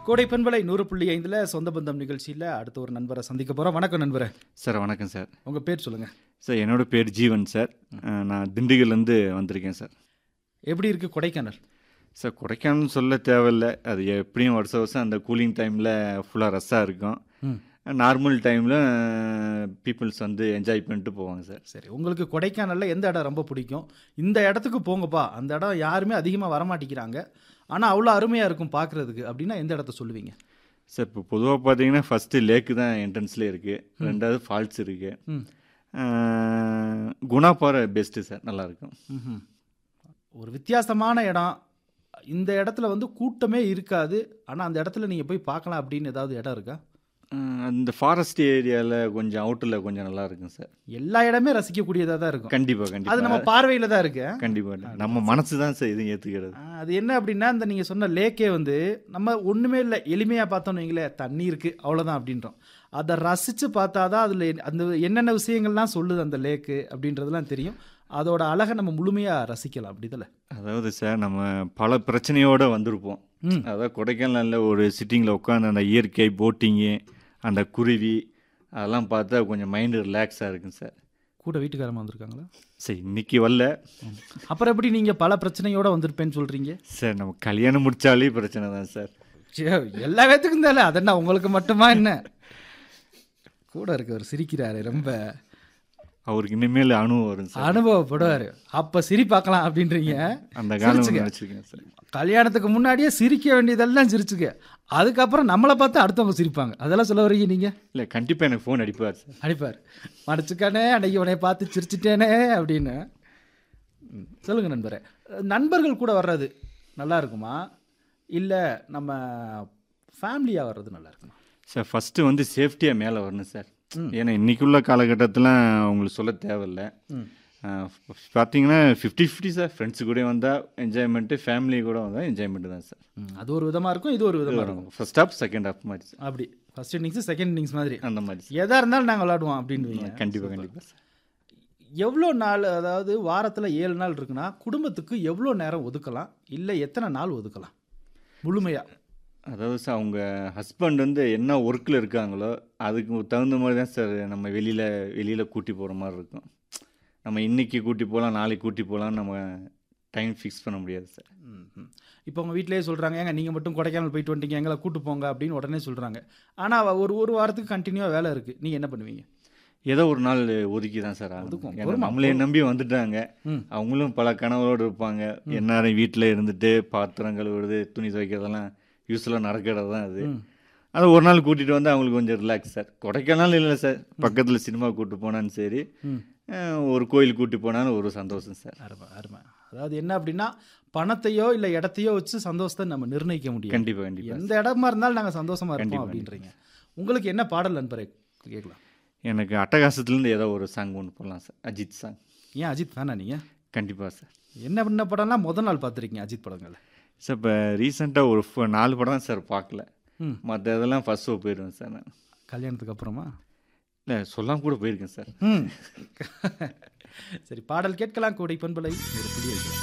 கோடை பண்பலை நூறு புள்ளி ஐந்தில் சொந்த பந்தம் நிகழ்ச்சியில் அடுத்த ஒரு நண்பரை சந்திக்க போகிறோம் வணக்கம் நண்பரே சார் வணக்கம் சார் உங்கள் பேர் சொல்லுங்கள் சார் என்னோட பேர் ஜீவன் சார் அஹ், நான் திண்டுக்கல்லேருந்து வந்திருக்கேன் சார் எப்படி இருக்குது கொடைக்கானல் சார் கொடைக்கானல்னு சொல்ல தேவையில்ல அது எப்படியும் வருஷம் வருஷம் அந்த கூலிங் டைமில் ஃபுல்லாக ரஷ்ஷாக இருக்கும் ம் நார்மல் டைமில் பீப்புள்ஸ் வந்து என்ஜாய் பண்ணிட்டு போவாங்க சார் சரி உங்களுக்கு கொடைக்கானலில் எந்த இடம் ரொம்ப பிடிக்கும் இந்த இடத்துக்கு போங்கப்பா அந்த இடம் யாருமே அதிகமாக வரமாட்டேங்கிறாங்க ஆனால் அவ்வளோ அருமையாக இருக்கும் பார்க்குறதுக்கு அப்படின்னா எந்த இடத்த சொல்லுவீங்க சார் இப்போ பொதுவாக பார்த்தீங்கன்னா ஃபஸ்ட்டு லேக்கு தான் என்ட்ரன்ஸ்லேயே இருக்குது ரெண்டாவது ஃபால்ஸ் இருக்குது ம் குணாப்பாறை பெஸ்ட்டு சார் நல்லாயிருக்கும் ம்ஹும். ஒரு வித்தியாசமான இடம் இந்த இடத்துல வந்து கூட்டமே இருக்காது ஆனால் அந்த இடத்துல நீங்கள் போய் பார்க்கலாம் அப்படின்னு ஏதாவது இடம் இருக்கா அந்த ஃபாரஸ்ட் ஏரியாவில் கொஞ்சம் அவுட்டரில் கொஞ்சம் நல்லா இருக்கும் சார் எல்லா இடமே ரசிக்கக்கூடியதாக தான் இருக்கும் கண்டிப்பாக அது கண்டிப்பாக நம்ம பார்வையில் தான் இருக்கு கண்டிப்பாக நம்ம மனசு தான் சார் இதுவும் ஏற்றுக்கிறது ஆ, அது என்ன அப்படின்னா இந்த நீங்கள் சொன்ன லேக்கே வந்து நம்ம ஒன்றுமே இல்லை எளிமையாக பார்த்தோம்னு வைங்களேன் தண்ணி இருக்குது அவ்வளோதான் அப்படின்றோம் அதை ரசித்து பார்த்தா தான் அதில் அந்த என்னென்ன விஷயங்கள்லாம் சொல்லுது அந்த லேக்கு அப்படின்றதெல்லாம் தெரியும் அதோட அழகை நம்ம முழுமையாக ரசிக்கலாம் அப்படிதில்ல அதாவது சார் நம்ம பல பிரச்சனையோடு வந்திருப்போம் ம். அதாவது கொடைக்கானலில் ஒரு சிட்டிங்கில் உட்காந்து அந்த இயற்கை போட்டிங்கு அந்த குருவி அதெல்லாம் பார்த்தா கொஞ்சம் மைண்டு ரிலாக்ஸாக இருக்கும் சார் கூட வீட்டுக்காரமாக வந்திருக்காங்களா சரி இன்னைக்கு வரல அப்புறம் எப்படி நீங்கள் பல பிரச்சனையோடு வந்திருப்பேன்னு சொல்கிறீங்க சார் நம்ம கல்யாணம் முடிச்சாலே பிரச்சனை தான் சார் எல்லா பேத்துக்கும் தானே அதென்ன உங்களுக்கு மட்டுமா என்ன கூட இருக்கவர் சிரிக்கிறாரு ரொம்ப அவருக்கு இனிமேல் அனுபவம் வரும் சார் அனுபவப்படுவார் அப்போ சிரி பார்க்கலாம் அப்படின்றீங்க அந்த காலம் சிரிச்சுக்க. நினச்சிருக்கேன் சார் கல்யாணத்துக்கு முன்னாடியே சிரிக்க வேண்டியதெல்லாம் சிரிச்சுக்க அதுக்கப்புறம் நம்மளை பார்த்து அடுத்தவங்க சிரிப்பாங்க அதெல்லாம் சொல்ல வரீங்க நீங்கள் இல்லை கண்டிப்பாக எனக்கு ஃபோன் அடிப்பார் சார் அடிப்பார் மடிச்சுக்கானே அன்னைக்கு உன்னை பார்த்து சிரிச்சிட்டேனே அப்படின்னு ம், சொல்லுங்க நண்பரே நண்பர்கள் கூட வர்றது நல்லா இருக்குமா இல்லை நம்ம ஃபேமிலியாக வர்றது நல்லா இருக்குமா சார் ஃபஸ்ட்டு வந்து சேஃப்டியாக மேலே வரணும் சார் ஏன்னா இன்னைக்குள்ள காலகட்டத்தில் உங்களுக்கு சொல்ல தேவையில்ல ம் பார்த்தீங்கன்னா ஃபிஃப்டி ஃபிஃப்டி சார் ஃப்ரெண்ட்ஸு கூட வந்தால் என்ஜாய்மெண்ட்டு ஃபேமிலி கூட வந்தால் என்ஜாய்மெண்ட்டு தான் சார் ம், அது ஒரு விதமாக இருக்கும் இது ஒரு விதமாக இருக்கும் ஃபர்ஸ்ட் ஹாஃப் செகண்ட் ஹாஃப் மாதிரி சார் அப்படி ஃபர்ஸ்ட் இன்னிங்ஸ் செகண்ட் இன்னிங்ஸ் மாதிரி அந்த மாதிரி சார் எதாக இருந்தாலும் நாங்கள் விளாடுவோம் அப்படின்னு கண்டிப்பாக கண்டிப்பாக சார் எவ்வளோ நாள் அதாவது வாரத்தில் ஏழு நாள் இருக்குன்னா குடும்பத்துக்கு எவ்வளோ நேரம் ஒதுக்கலாம் இல்லை எத்தனை நாள் ஒதுக்கலாம் முழுமையாக அதாவது சார் அவங்க ஹஸ்பண்ட் வந்து என்ன ஒர்க்கில் இருக்காங்களோ அதுக்கு தகுந்த மாதிரி தான் சார் நம்ம வெளியில் வெளியில் கூட்டி போகிற மாதிரி இருக்கும் நம்ம இன்னைக்கு கூட்டி போகலாம் நாளைக்கு கூட்டி போகலாம் நம்ம டைம் ஃபிக்ஸ் பண்ண முடியாது சார் இப்போ உங்கள் வீட்டிலேயே சொல்கிறாங்க ஏங்க நீங்கள் மட்டும் கொடைக்கானல் போயிட்டு வந்துட்டீங்க எங்களை கூட்டு போங்க அப்படின்னு உடனே சொல்கிறாங்க ஆனால் ஒரு ஒரு வாரத்துக்கு கண்டினியூவாக வேலை இருக்குது நீங்கள் என்ன பண்ணுவீங்க ஏதோ ஒரு நாள் ஒதுக்கி தான் சார் ஆகணும் ஒதுக்கும். ஏன்னா பொறுமை, நம்மளே நம்பி வந்துட்டாங்க ம். அவங்களும் பல கனவோடு இருப்பாங்க எந்நேரம் வீட்டில் இருந்துட்டு பாத்திரம் கழுவுறது துணி துவைக்கிறதெல்லாம் யூஸ்வலாக நடக்கிறது தான் அது ம். அது ஒரு நாள் கூட்டிகிட்டு வந்து அவங்களுக்கு கொஞ்சம் ரிலாக்ஸ் சார் கொடைக்கானல் இல்லை சார் பக்கத்தில் சினிமா கூட்டு போனாலும் சரி ம் அஹ், ஒரு கோயில் கூட்டி போனாலும் ஒரு சந்தோஷம் சார் அருமை அருமை அதாவது என்ன அப்படின்னா பணத்தையோ இல்லை இடத்தையோ வச்சு சந்தோஷத்தை நம்ம நிர்ணயிக்க முடியும் கண்டிப்பாக கண்டிப்பாக எந்த இடமா இருந்தாலும் நாங்கள் சந்தோஷமா இருப்போம் கண்டிப்பா, அப்படின்றீங்க உங்களுக்கு என்ன பாடல் நண்பரே கேட்கலாம் எனக்கு அட்டகாசத்துலேருந்து ஏதோ ஒரு சாங் ஒன்று போடலாம் சார் அஜித் சாங் ஏன் அஜித் ஃபேனா நீங்கள் கண்டிப்பாக சார் என்ன பண்ண படம்லாம் முத நாள் பார்த்துருக்கீங்க அஜித் படங்களை சார் இப்போ ரீசெண்டாக ஒரு ஃப- நாலு படம் தான் சார் பார்க்கல ம் மற்ற இதெல்லாம் ஃபர்ஸ்ட் ஷோ போயிடுவேன் சார் நான் கல்யாணத்துக்கு அப்புறமா இல்லை சொல்லாம கூட போயிருக்கேன் சார் ம் சரி பாடல் கேட்கலாம் கோடை பண்பலை ஒரு புதிய